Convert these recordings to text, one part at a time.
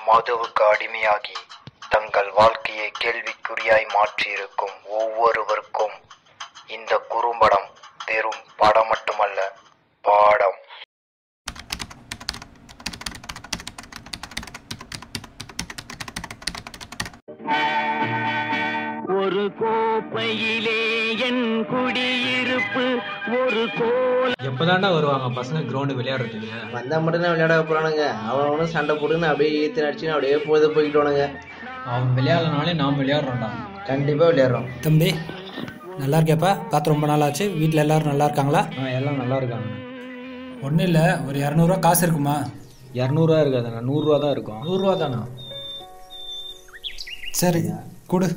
மதுவுக்கு அடிமையாகி தங்கள் வாழ்க்கையை கேள்விக்குறியாய் மாற்றியிருக்கும் ஒவ்வொருவருக்கும் இந்த குறும்படம் வெறும் படம் மட்டுமல்ல பாடம் ஒரு கோப்பையிலே என் குடியிருப்பு ஒரு கோல எப்பதான்டா வருவாங்க பசங்க கிரவுண்டு விளையாடுறதுக்கு வந்தா மட்டும் தான் விளையாட போறானுங்க அவனும் சண்டை போட்டுன்னு அப்படியே ஈத்து நடிச்சுன்னு அப்படியே போய் போய்கிட்டோனுங்க அவன் விளையாடலனாலே நாம் விளையாடுறோம்டா கண்டிப்பா விளையாடுறோம் தம்பி நல்லா இருக்கியாப்பா பார்த்து ரொம்ப நாள் ஆச்சு வீட்டில் எல்லாரும் நல்லா இருக்காங்களா ஆ எல்லாம் நல்லா இருக்காங்க ஒன்றும் இல்லை ஒரு இரநூறுவா காசு இருக்குமா இரநூறுவா இருக்காதுண்ணா நூறுரூவா தான் இருக்கும் நூறுரூவா தானா சரி கொடு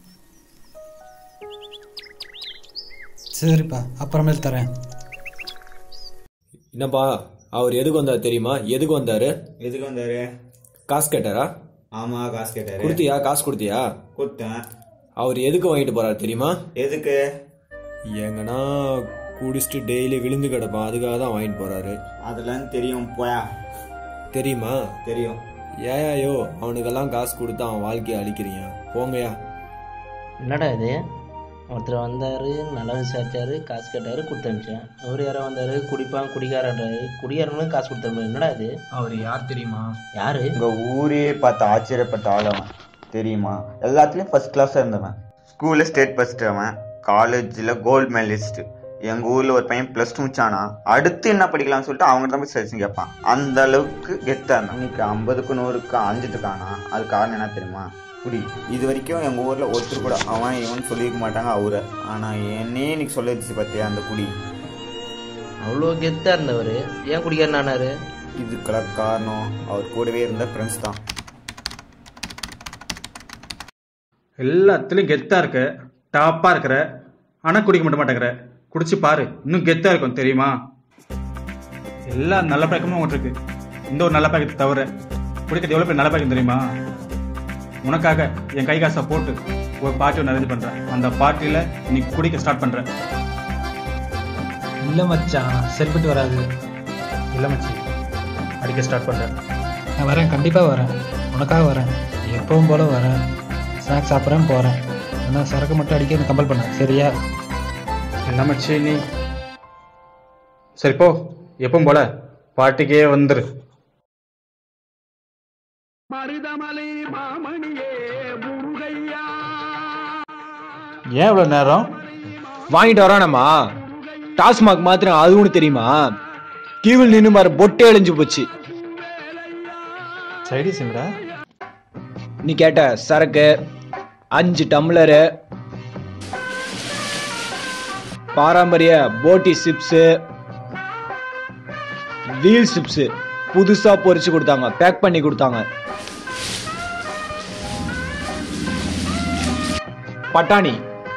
சரிப்பா அப்புறமேல் தரேன் என்னப்பா அவர் எதுக்கு வந்தார் தெரியுமா எதுக்கு வந்தாரு எதுக்கு வந்தாரு காசு கேட்டாரா ஆமா காசு கேட்டாரு கொடுத்தியா காசு கொடுத்தியா கொடுத்தேன் அவர் எதுக்கு வாங்கிட்டு போறாரு தெரியுமா எதுக்கு எங்கன்னா குடிச்சிட்டு டெய்லி விழுந்து கிடப்பான் அதுக்காக தான் வாங்கிட்டு போறாரு அதெல்லாம் தெரியும் போயா தெரியுமா தெரியும் ஏயாயோ அவனுக்கெல்லாம் காசு கொடுத்து அவன் வாழ்க்கையை அழிக்கிறீங்க போங்கயா என்னடா இது ஒருத்தர் வந்தாரு நல்லா விசாரிச்சாரு காசு கேட்டாரு கொடுத்து அனுப்பிச்சேன் அவர் யாரோ வந்தாரு குடிப்பான் குடிக்காரன்றாரு குடிக்காரனும் காசு கொடுத்தாரு என்னடா இது அவர் யார் தெரியுமா யாரு உங்க ஊரே பார்த்து ஆச்சரியப்பட்ட ஆளவன் தெரியுமா எல்லாத்துலயும் ஃபர்ஸ்ட் கிளாஸா இருந்தவன் ஸ்கூல்ல ஸ்டேட் ஃபர்ஸ்ட் அவன் காலேஜ்ல கோல்டு மெடலிஸ்ட் எங்க ஊர்ல ஒரு பையன் பிளஸ் டூ முடிச்சானா அடுத்து என்ன படிக்கலாம்னு சொல்லிட்டு அவங்க தான் போய் சஜஷன் கேட்பான் அந்த அளவுக்கு கெத்தா இருந்தான் இன்னைக்கு ஐம்பதுக்கு நூறுக்கு அஞ்சுட்டு இருக்கானா அது காரணம் என்ன தெரியுமா குடி இது வரைக்கும் எங்க ஊர்ல ஒருத்தர் கூட அவன் இவன் சொல்லியிருக்க மாட்டாங்க அவரை ஆனா என்னையே இன்னைக்கு சொல்லிடுச்சு பார்த்தியா அந்த குடி அவ்வளோ கெத்தா இருந்தவர் ஏன் குடிக்காரன் ஆனாரு இதுக்கெல்லாம் காரணம் அவர் கூடவே இருந்த ஃப்ரெண்ட்ஸ் தான் எல்லாத்துலேயும் கெத்தாக இருக்க டாப்பாக இருக்கிற ஆனால் குடிக்க மட்டும் மாட்டேங்கிற குடிச்சு பாரு இன்னும் கெத்தாக இருக்கும் தெரியுமா எல்லா நல்ல பழக்கமும் உங்கள்கிட்ட இருக்கு இந்த ஒரு நல்ல பழக்கத்தை தவிர குடிக்கிறது எவ்வளோ பேர் நல்ல பழக்கம் தெரியுமா உனக்காக என் கை காசை போட்டு ஒரு பார்ட்டி ஒன்று அரேஞ்ச் பண்ணுறேன் அந்த பார்ட்டியில் நீ குடிக்க ஸ்டார்ட் பண்ணுற இல்லை மச்சான் சரிப்பட்டு வராது இல்லை மச்சி அடிக்க ஸ்டார்ட் பண்ணுறேன் நான் வரேன் கண்டிப்பாக வரேன் உனக்காக வரேன் எப்பவும் போல வரேன் ஸ்நாக்ஸ் சாப்பிட்றேன் போகிறேன் ஆனால் சரக்கு மட்டும் அடிக்க கம்பல் பண்ண சரியா என்ன மச்சி நீ சரி போ எப்பவும் போல பார்ட்டிக்கே வந்துரு மருதமலை மாமணியே முருகையா ஏன் இவ்வளோ நேரம் வாங்கிட்டு வரானம்மா டாஸ்மாக் மாத்திரம் அது ஒன்று தெரியுமா கீவில் நின்று மாதிரி பொட்டே அழிஞ்சு போச்சு சைடி சிங்கடா நீ கேட்ட சரக்கு அஞ்சு டம்ளரு பாரம்பரிய போட்டி சிப்ஸு வீல் சிப்ஸு புதுசா பொரிச்சு கொடுத்தாங்க பேக் பண்ணி கொடுத்தாங்க பட்டாணி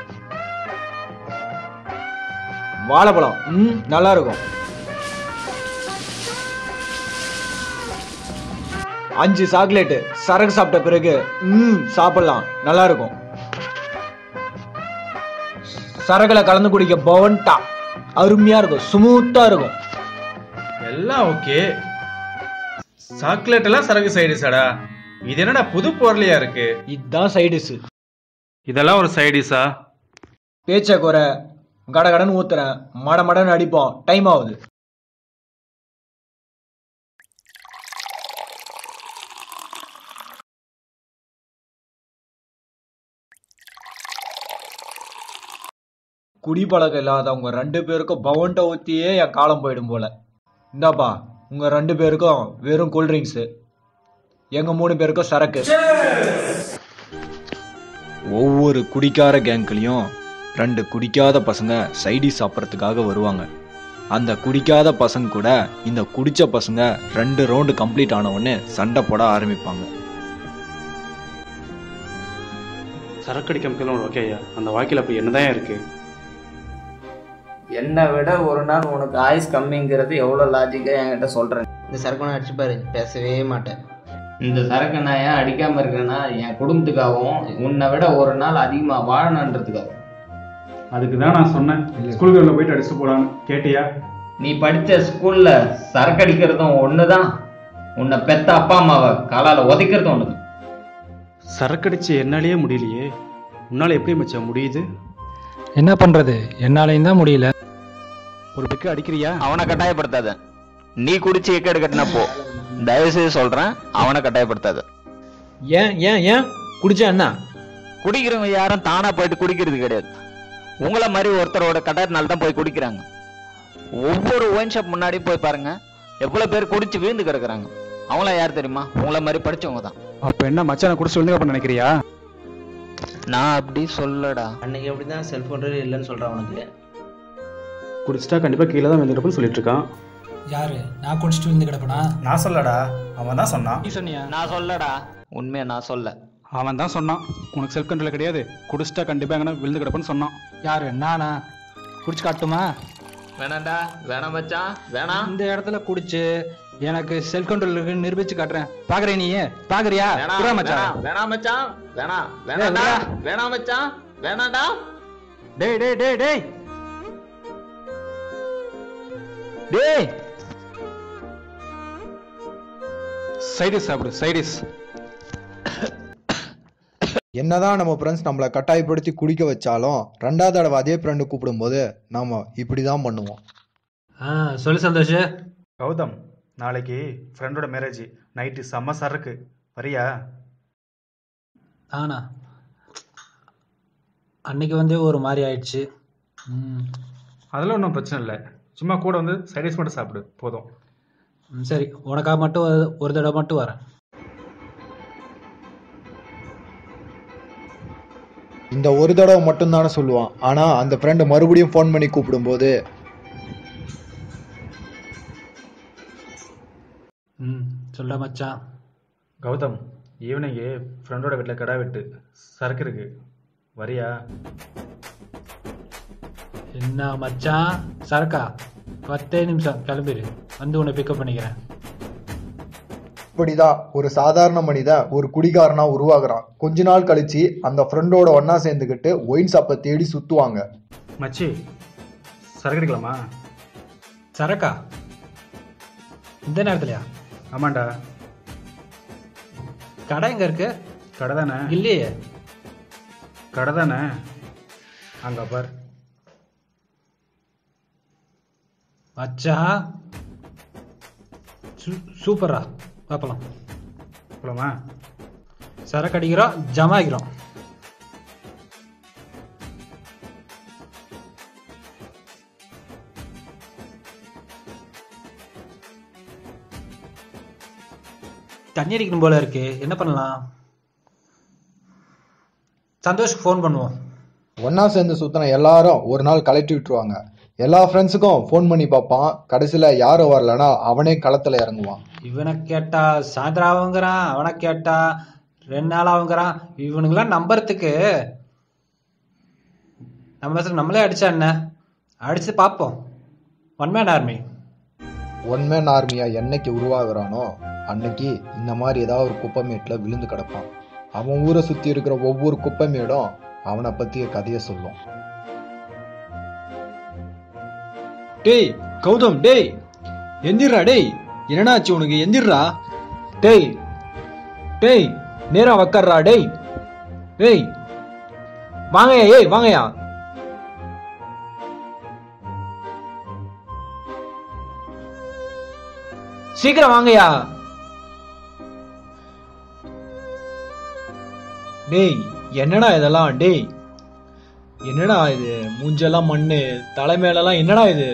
வாழைப்பழம் ம் நல்லா இருக்கும் அஞ்சு சாக்லேட்டு சரக்கு சாப்பிட்ட பிறகு ம் சாப்பிடலாம் நல்லா இருக்கும் சரக்குல கலந்து குடிக்க பவன்டா அருமையா இருக்கும் ஸ்மூத்தா இருக்கும் எல்லாம் ஓகே சாக்லேட் எல்லாம் சரக்கு சைடிஸாடா இது என்னடா புது பொருளையா இருக்கு இதுதான் சைடிஸ் இதெல்லாம் ஒரு சைடிஸா பேச்ச குறை கட கடன்னு ஊத்துறேன் மட மடன்னு அடிப்போம் டைம் ஆகுது குடிப்பழக்கம் இல்லாதவங்க ரெண்டு பேருக்கும் பவன்ட்ட ஊத்தியே என் காலம் போயிடும் போல இந்தாப்பா உங்க ரெண்டு பேருக்கும் வெறும் கூல்ட்ரிங்க்ஸ் எங்க மூணு பேருக்கும் சரக்கு ஒவ்வொரு குடிக்கார கேங்க்லயும் ரெண்டு குடிக்காத பசங்க சைடி சாப்பிட்றதுக்காக வருவாங்க அந்த குடிக்காத பசங்க கூட இந்த குடிச்ச பசங்க ரெண்டு ரவுண்டு கம்ப்ளீட் ஆன உடனே சண்டை போட ஆரம்பிப்பாங்க சரக்கு அடிக்க ஓகே ஐயா அந்த வாழ்க்கையில் அப்படி என்னதான் இருக்கு என்னை விட ஒரு நாள் உனக்கு ஆயுஸ் கம்மிங்கிறது எவ்வளோ லாஜிக்காக என்கிட்ட சொல்கிறேன் இந்த சரக்கு அடிச்சு பாரு பேசவே மாட்டேன் இந்த சரக்கு நான் ஏன் அடிக்காம இருக்கேன்னா என் குடும்பத்துக்காகவும் உன்னை விட ஒரு நாள் அதிகமா வாழணுன்றதுக்காகவும் அதுக்கு தான் நான் சொன்னேன் ஸ்கூல் கிரவுண்டில் போயிட்டு அடிச்சு போலான்னு கேட்டியா நீ படிச்ச ஸ்கூல்ல சரக்கு அடிக்கிறதும் ஒண்ணுதான் உன்னை பெத்த அப்பா அம்மாவை காலால உதைக்கிறது உனக்கு சரக்கடிச்சு என்னாலேயே முடியலையே உன்னால எப்படி மச்சான் முடியுது என்ன பண்ணுறது என்னாலையும் தான் முடியல ஒரு பிக்கு அடிக்கிறியா அவனை கட்டாயப்படுத்தாத நீ குடிச்சு எக்கேடு கட்டினா போ தயவு செய்து சொல்றேன் அவனை கட்டாயப்படுத்தாத ஏன் ஏன் ஏன் குடிச்சா என்ன குடிக்கிறவங்க யாரும் தானா போயிட்டு குடிக்கிறது கிடையாது உங்களை மாதிரி ஒருத்தரோட கட்டாயத்தினால தான் போய் குடிக்கிறாங்க ஒவ்வொரு ஒயின் ஷாப் முன்னாடி போய் பாருங்க எவ்வளவு பேர் குடிச்சு வீழ்ந்து கிடக்குறாங்க அவங்களாம் யார் தெரியுமா உங்களை மாதிரி படிச்சவங்க தான் அப்ப என்ன மச்சான குடிச்சு விழுந்து பண்ண நினைக்கிறியா நான் அப்படி சொல்லடா அன்னைக்கு எப்படி தான் செல்ஃப் கண்ட்ரோல் இல்லைன்னு சொல்கிறான் உனக்கு குடிச்சிட்டா கண்டிப்பா கீழே தான் வந்துருப்பேன்னு சொல்லிட்டு இருக்கான் யாரு நான் குடிச்சிட்டு விழுந்து கிடப்பனா நான் சொல்லடா அவன் தான் சொன்னான் நீ சொன்னியா நான் சொல்லடா உண்மையை நான் சொல்ல அவன் தான் சொன்னான் உனக்கு செல்ஃப் கண்ட்ரோல் கிடையாது குடிச்சிட்டா கண்டிப்பா எங்கன்னா விழுந்து கிடப்பேன்னு சொன்னான் யாரு நானா குடிச்சு காட்டுமா வேணாண்டா வேணாம் மச்சான் வேணாம் இந்த இடத்துல குடிச்சு எனக்கு செல்ஃப் கண்ட்ரோல் இருக்குன்னு நிரூபிச்சு காட்டுறேன் பாக்குறேன் நீ பாக்குறியா வேணாம் புறா மச்சான் வேணாம், வேணாம் மச்சான் வேணாம் வேணாம்டா விட்றா. வேணாம் மச்சான் வேணாம்டா டேய் டேய் டேய் டேய் டேய் சைடிஸ் சாப்பிடு சைடிஸ் என்னதான் நம்ம ஃப்ரெண்ட்ஸ் நம்மளை கட்டாயப்படுத்தி குடிக்க வச்சாலும் ரெண்டாவது தடவை அதே ஃப்ரெண்டு கூப்பிடும்போது நாம இப்படி தான் பண்ணுவோம் ஆ சொல்லு சந்தோஷ் கௌதம் நாளைக்கு ஃப்ரெண்டோட மேரேஜ் நைட்டு செம்ம சரக்கு வரியா ஆனா அன்னைக்கு வந்து ஒரு மாதிரி ஆயிடுச்சு ம் அதெல்லாம் ஒன்றும் பிரச்சனை இல்லை சும்மா கூட வந்து சைடிஸ் மட்டும் சாப்பிடு போதும் ம், சரி உனக்காக மட்டும் ஒரு- ஒரு தடவை மட்டும் வரேன் இந்த ஒரு தடவை மட்டும்தானே சொல்லுவான் ஆனா அந்த ஃப்ரெண்டு மறுபடியும் ஃபோன் பண்ணி கூப்பிடும்போது ம் சொல்ல மச்சான் கௌதம் ஈவினிங்கு ஃப்ரெண்டோட வீட்டில் கடை வெட்டு சரக்கு இருக்கு வரியா என்ன மச்சான் சரக்கா பத்தே நிமிஷம் கிளம்பிடு வந்து உன்னை பிக்கப் பண்ணிக்கிறேன் இப்படிதான் ஒரு சாதாரண மனிதன் ஒரு குடிகாரனா உருவாகுறான் கொஞ்ச நாள் கழிச்சு அந்த ஃப்ரெண்டோட ஒண்ணா சேர்ந்துக்கிட்டு ஒயின் ஷாப்பை தேடி சுத்துவாங்க மச்சி சரக்கு எடுக்கலாமா சரக்கா இந்த நேரத்துலயா ஆமாண்டா கடை எங்க இருக்கு கடை தானே இல்லையே கடை தானே அங்கே பார் மச்சான் சூ- சூப்பரா பார்க்கலாம் போலாமா சரக்கு அடிக்கிறோம் ஜமாக்கிறோம் தண்ணி அடிக்கணும் போல இருக்கு என்ன பண்ணலாம் சந்தோஷ்க்கு ஃபோன் பண்ணுவோம் ஒண்ணா சேர்ந்து சுத்தின எல்லாரும் ஒரு நாள் கலட்டி விட்டுருவாங்க எல்லா ஃப்ரெண்ட்ஸுக்கும் ஃபோன் பண்ணி பார்ப்பான் கடைசியில யாரும் வரலன்னா அவனே களத்துல இறங்குவான் இவனை கேட்டா சாயந்தரம் ஆகுங்கிறான் அவனை கேட்டா ரெண்டு நாள் ஆகுங்கிறான் இவனுங்களாம் நம்புறதுக்கு நம்ம நம்மளே அடிச்சா என்ன அடிச்சு பார்ப்போம் one man army one man ஆர்மியா என்னைக்கு உருவாகுறானோ அன்னைக்கு இந்த மாதிரி ஏதாவது ஒரு குப்பைமேட்டில் விழுந்து கிடப்பான் அவன் ஊரை சுத்தி இருக்கிற ஒவ்வொரு குப்பைமேடும் அவனை பத்திய கதையை சொல்லும் டேய் கௌதம் டேய் எந்திரா டேய் என்னடா ஆச்சு உனக்கு எந்திரா டேய் டேய் நேரா உக்கார்றா டேய் டேய் வாங்கயா ஏய் வாங்கயா சீக்கிரம் வாங்கயா டேய் என்னடா இதெல்லாம் டேய் என்னடா இது மூஞ்செல்லாம் மண்ணு தலை மேலெல்லாம் என்னடா இது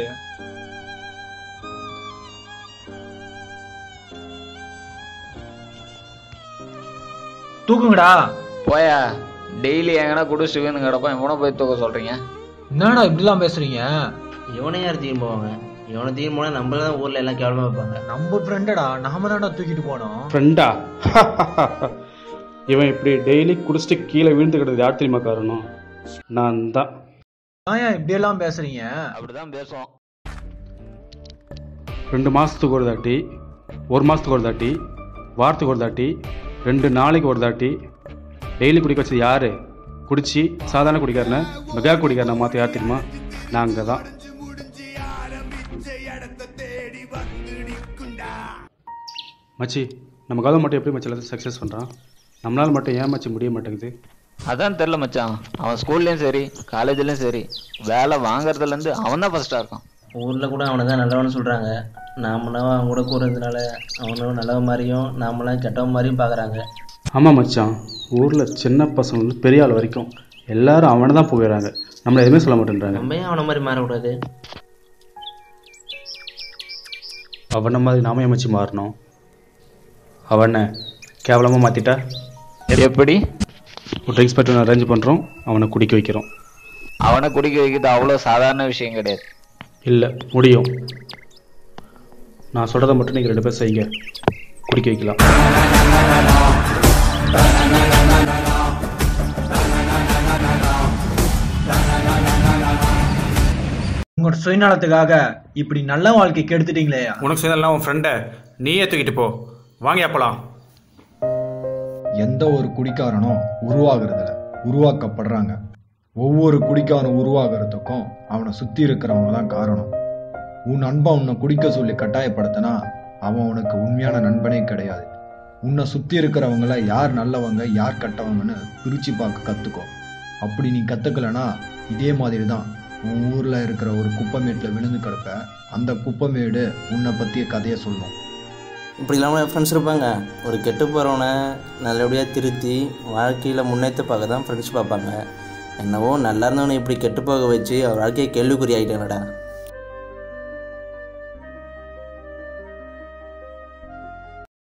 தூக்குங்கடா போயா டெய்லி எங்கன்னா குடிச்சு வீந்து கிடப்பான் இவனை போய் தூக்க சொல்றீங்க என்னடா இப்படிலாம் பேசுறீங்க இவனை யார் தீர்ந்து போவாங்க இவனை தீர்ந்து போனால் நம்மள தான் ஊரில் எல்லாம் கேவலமாக வைப்பாங்க நம்ம ஃப்ரெண்டடா நாம தான்டா தூக்கிட்டு போனோம் ஃப்ரெண்டா இவன் இப்படி டெய்லி குடிச்சிட்டு கீழே விழுந்து கிடக்குது யார் தெரியுமா காரணம் நான் தான் ஏன் இப்படியெல்லாம் பேசுறீங்க அப்படிதான் பேசுவோம் ரெண்டு மாதத்துக்கு ஒரு தாட்டி ஒரு மாதத்துக்கு ஒரு தாட்டி வாரத்துக்கு ஒரு தாட்டி ரெண்டு நாளைக்கு ஒரு தாட்டி டெய்லி குடிக்க வச்சது யார் குடிச்சு சாதாரண குடிக்காரனை மெகா குடிக்காரனை மாற்ற யார் தெரியுமா நாங்கள் தான் மச்சி நமக்காக மட்டும் எப்படி மச்சி எல்லாத்தையும் சக்ஸஸ் பண்ணுறான் நம்மளால் மட்டும் ஏன் மச்சி முடிய மாட்டேங்குது அதான் தெரில மச்சான் அவன் ஸ்கூல்லையும் சரி காலேஜ்லயும் சரி வேலை வாங்குறதுலேருந்து அவன் தான் ஃபர்ஸ்ட்டாக இருக்கான் ஊரில் கூட அவனை தான் நல்லவன்னு சொல்கிறாங்க நாமளும் அவன் கூட கூறதுனால அவனும் நல்லவன் மாதிரியும் நாமளும் கெட்டவன் மாதிரியும் பார்க்குறாங்க ஆமாம் மச்சான் ஊரில் சின்ன பசங்க பெரிய ஆள் வரைக்கும் எல்லாரும் அவனை தான் புகழறாங்க நம்மளை எதுவுமே சொல்ல மாட்டேன்றாங்க நம்ம ஏன் அவனை மாதிரி மாறக்கூடாது அவனை மாதிரி நாம ஏன் மச்சி மாறணும் அவனை கேவலமாக மாற்றிட்டா எப்படி ஒரு ட்ரிங்க்ஸ் பற்றி அரேஞ்ச் பண்ணுறோம் அவனை குடிக்க வைக்கிறோம் அவனை குடிக்க வைக்கிறது அவ்வளோ சாதாரண விஷயம் கிடையாது இல்லை முடியும் நான் சொல்கிறத மட்டும் நீங்கள் ரெண்டு பேர் செய்யுங்க குடிக்க வைக்கலாம் உங்களோட சுயநலத்துக்காக இப்படி நல்ல வாழ்க்கை கெடுத்துட்டீங்களே உனக்கு செய்தெல்லாம் உன் ஃப்ரெண்டை நீயே தூக்கிட்டு போ வாங்கியா போலாம் எந்த ஒரு குடிக்காரனும் உருவாகிறதுல உருவாக்கப்படுறாங்க ஒவ்வொரு குடிக்காரன் உருவாகிறதுக்கும் அவனை சுத்தி இருக்கிறவங்க தான் காரணம் உன் நண்பன் உன்னை குடிக்க சொல்லி கட்டாயப்படுத்தினா அவன் உனக்கு உண்மையான நண்பனே கிடையாது உன்னை சுத்தி இருக்கிறவங்கள யார் நல்லவங்க யார் கெட்டவங்கன்னு பிரிச்சு பார்க்க கத்துக்கோ அப்படி நீ கத்துக்கலனா இதே மாதிரி தான் உன் ஊர்ல இருக்கிற ஒரு குப்பமேட்டில் விழுந்து கிடப்ப அந்த குப்பமேடு உன்னை பத்திய கதையை சொல்லும் இப்படி இல்லாமல் ஃப்ரெண்ட்ஸ் இருப்பாங்க ஒரு கெட்டு போகிறவனை நல்லபடியாக திருத்தி வாழ்க்கையில் முன்னேற்ற பார்க்க தான் ஃப்ரெண்ட்ஸ் பார்ப்பாங்க என்னவோ நல்லா இருந்தவனை இப்படி கெட்டு போக வச்சு அவர் வாழ்க்கையை கேள்விக்குறி ஆகிட்டானடா